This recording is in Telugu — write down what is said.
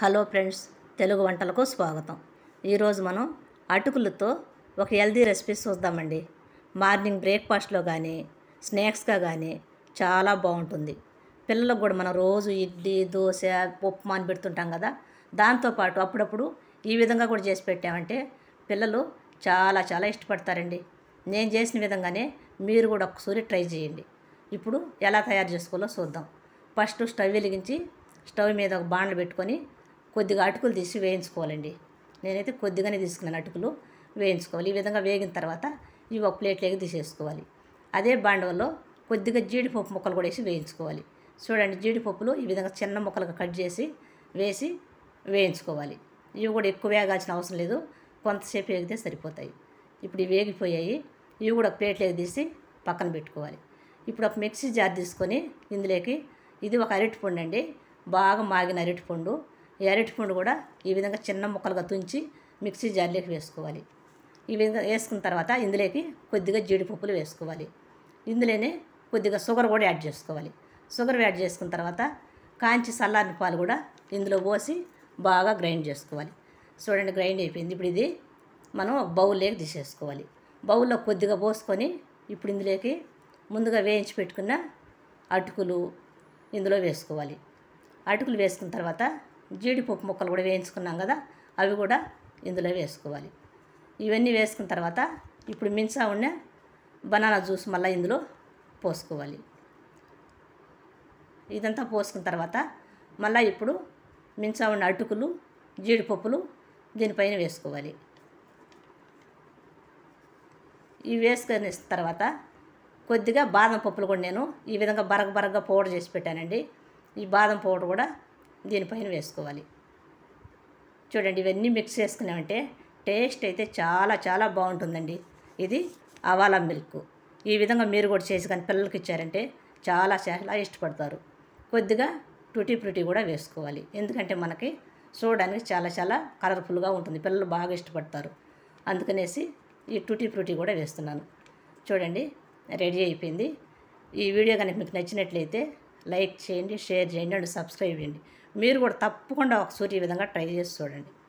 హలో ఫ్రెండ్స్ తెలుగు వంటలకు స్వాగతం ఈరోజు మనం అటుకులతో ఒక హెల్దీ రెసిపీ చూద్దామండి మార్నింగ్ బ్రేక్ఫాస్ట్లో కానీ స్నాక్స్గా కానీ చాలా బాగుంటుంది పిల్లలకు కూడా మనం రోజు ఇడ్లీ దోశ ఉప్మా అని పెడుతుంటాం కదా దాంతోపాటు అప్పుడప్పుడు ఈ విధంగా కూడా చేసి పెట్టామంటే పిల్లలు చాలా చాలా ఇష్టపడతారండి నేను చేసిన విధంగానే మీరు కూడా ఒకసారి ట్రై చేయండి ఇప్పుడు ఎలా తయారు చేసుకోవాలో చూద్దాం ఫస్ట్ స్టవ్ వెలిగించి స్టవ్ మీద ఒక బాండ్లు పెట్టుకొని కొద్దిగా అటుకులు తీసి వేయించుకోవాలండి నేనైతే కొద్దిగానే తీసుకున్నాను అటుకులు వేయించుకోవాలి ఈ విధంగా వేగిన తర్వాత ఇవి ఒక ప్లేట్లోకి తీసేసుకోవాలి అదే బాండవలో కొద్దిగా జీడిపప్పు ముక్కలు కూడా వేసి వేయించుకోవాలి చూడండి జీడిపప్పులు ఈ విధంగా చిన్న ముక్కలుగా కట్ చేసి వేసి వేయించుకోవాలి ఇవి కూడా ఎక్కువ వేగాల్సిన అవసరం లేదు కొంతసేపు వేగితే సరిపోతాయి ఇప్పుడు ఇవి వేగిపోయాయి ఇవి కూడా ప్లేట్లోకి తీసి పక్కన పెట్టుకోవాలి ఇప్పుడు ఒక మిక్సీ జార్ తీసుకొని ఇందులోకి ఇది ఒక అరటిపండు అండి బాగా మాగిన అరటిపండు ఈ అరటిపండు కూడా ఈ విధంగా చిన్న ముక్కలుగా తుంచి మిక్సీ జార్లోకి వేసుకోవాలి ఈ విధంగా వేసుకున్న తర్వాత ఇందులోకి కొద్దిగా జీడిపప్పులు వేసుకోవాలి ఇందులోనే కొద్దిగా షుగర్ కూడా యాడ్ చేసుకోవాలి షుగర్ యాడ్ చేసుకున్న తర్వాత కాంచి చల్లారిన పాలు కూడా ఇందులో పోసి బాగా గ్రైండ్ చేసుకోవాలి చూడండి గ్రైండ్ అయిపోయింది ఇప్పుడు ఇది మనం ఒక బౌల్లోకి తీసేసుకోవాలి బౌల్లో కొద్దిగా పోసుకొని ఇప్పుడు ఇందులోకి ముందుగా వేయించి పెట్టుకున్న అటుకులు ఇందులో వేసుకోవాలి అటుకులు వేసుకున్న తర్వాత జీడిపప్పు ముక్కలు కూడా వేయించుకున్నాం కదా అవి కూడా ఇందులో వేసుకోవాలి ఇవన్నీ వేసుకున్న తర్వాత ఇప్పుడు మిన్సా ఉన్న బనానా జ్యూస్ మళ్ళీ ఇందులో పోసుకోవాలి ఇదంతా పోసుకున్న తర్వాత మళ్ళీ ఇప్పుడు మిన్సా ఉన్న అటుకులు జీడిపప్పులు దీనిపైన వేసుకోవాలి ఇవి వేసుకొని తర్వాత కొద్దిగా బాదం పప్పులు కూడా నేను ఈ విధంగా బరగ బరగగా పౌడర్ చేసి పెట్టానండి ఈ బాదం పౌడర్ కూడా దీనిపైన వేసుకోవాలి చూడండి ఇవన్నీ మిక్స్ చేసుకున్నామంటే టేస్ట్ అయితే చాలా చాలా బాగుంటుందండి ఇది అవాలా మిల్క్ ఈ విధంగా మీరు కూడా చేసి కానీ పిల్లలకి ఇచ్చారంటే చాలా చాలా ఇష్టపడతారు కొద్దిగా టూటీ ఫ్రూటీ కూడా వేసుకోవాలి ఎందుకంటే మనకి చూడడానికి చాలా చాలా కలర్ఫుల్గా ఉంటుంది పిల్లలు బాగా ఇష్టపడతారు అందుకనేసి ఈ టూటీ ఫ్రూటీ కూడా వేస్తున్నాను చూడండి రెడీ అయిపోయింది ఈ వీడియో కనుక మీకు నచ్చినట్లయితే లైక్ చేయండి షేర్ చేయండి అండ్ సబ్స్క్రైబ్ చేయండి మీరు కూడా తప్పకుండా ఒకసారి ఈ విధంగా ట్రై చేసి చూడండి